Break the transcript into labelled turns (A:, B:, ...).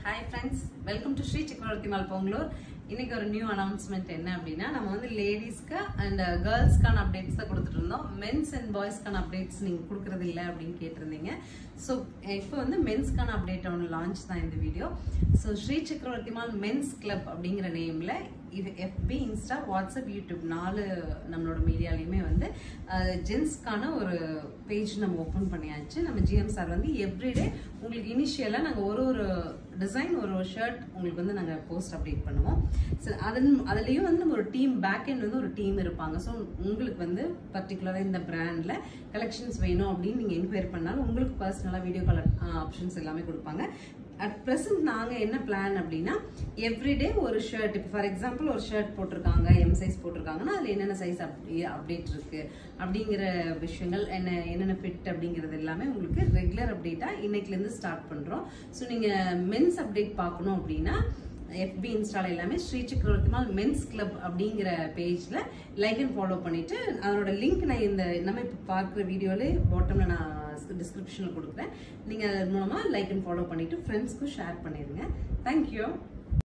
A: hi friends welcome to Sri Chakravarthi mall Pongalur இன்னைக்கு ஒரு new announcement என்ன அப்படின்னா நம்ம வந்து லேடிஸ்க்கு அண்ட் கேர்ள்ஸ்க்கான அப்டேட்ஸ் தான் கொடுத்துட்டு இருந்தோம் மென்ஸ் அண்ட் பாய்ஸ்க்கான அப்டேட்ஸ் நீங்கள் கொடுக்குறது இல்லை அப்படின்னு கேட்டிருந்தீங்க ஸோ இப்போ வந்து மென்ஸ்க்கான அப்டேட் ஒன்று லான்ச் தான் இந்த video so Sri Chakravarthi mall men's club அப்படிங்கிற நேமில் இது எஃபி இன்ஸ்டா வாட்ஸ்அப் யூடியூப் நாலு நம்மளோட மீடியாலையுமே வந்து ஜென்ஸ்க்கான ஒரு பேஜ் நம்ம ஓப்பன் பண்ணியாச்சு நம்ம ஜிஎம் சார் வந்து எவ்ரிடே உங்களுக்கு இனிஷியலாக நாங்கள் ஒரு ஒரு டிசைன் ஒரு ஒரு ஷர்ட் உங்களுக்கு வந்து நாங்கள் போஸ்ட் அப்டேட் பண்ணுவோம் ஸோ அதன் அதுலேயும் வந்து நம்ம ஒரு டீம் பேக் எண்ட் வந்து ஒரு டீம் இருப்பாங்க ஸோ உங்களுக்கு வந்து பர்டிகுலராக இந்த பிராண்டில் கலெக்ஷன்ஸ் வேணும் அப்படின்னு நீங்கள் என்கொயரி பண்ணாலும் உங்களுக்கு பர்சனலாக வீடியோ கால் ஆப்ஷன்ஸ் எல்லாமே கொடுப்பாங்க அட் ப்ரெசன்ட் நாங்கள் என்ன பிளான் அப்படின்னா எவ்ரிடே ஒரு ஷர்ட் இப்போ ஃபார் எக்ஸாம்பிள் ஒரு ஷர்ட் போட்டிருக்காங்க எம் சைஸ் போட்டிருக்காங்கன்னா அதில் என்னென்ன சைஸ் அப்படி அப்டேட் இருக்கு அப்படிங்கிற விஷயங்கள் என்ன என்னென்ன ஃபிட் அப்படிங்கிறது எல்லாமே உங்களுக்கு ரெகுலர் அப்டேட்டாக இன்னைக்குலேருந்து ஸ்டார்ட் பண்ணுறோம் ஸோ நீங்கள் மென்ஸ் அப்டேட் பார்க்கணும் அப்படின்னா எஃபி இன்ஸ்டால எல்லாமே ஸ்ரீ சக்கரவர்த்திமால் மென்ஸ் கிளப் அப்படிங்கிற பேஜ்ல லைக் அண்ட் ஃபாலோ பண்ணிட்டு அதனோட லிங்க் நான் இந்த நம்ம இப்போ பார்க்குற வீடியோலே பாட்டம்ல நான் டிஸ்கிரிப்ஷனில் கொடுக்குறேன் நீங்கள் அது மூலமாக லைக் அண்ட் ஃபாலோ பண்ணிட்டு ஃப்ரெண்ட்ஸ்க்கும் ஷேர் பண்ணிடுங்க தேங்க்யூ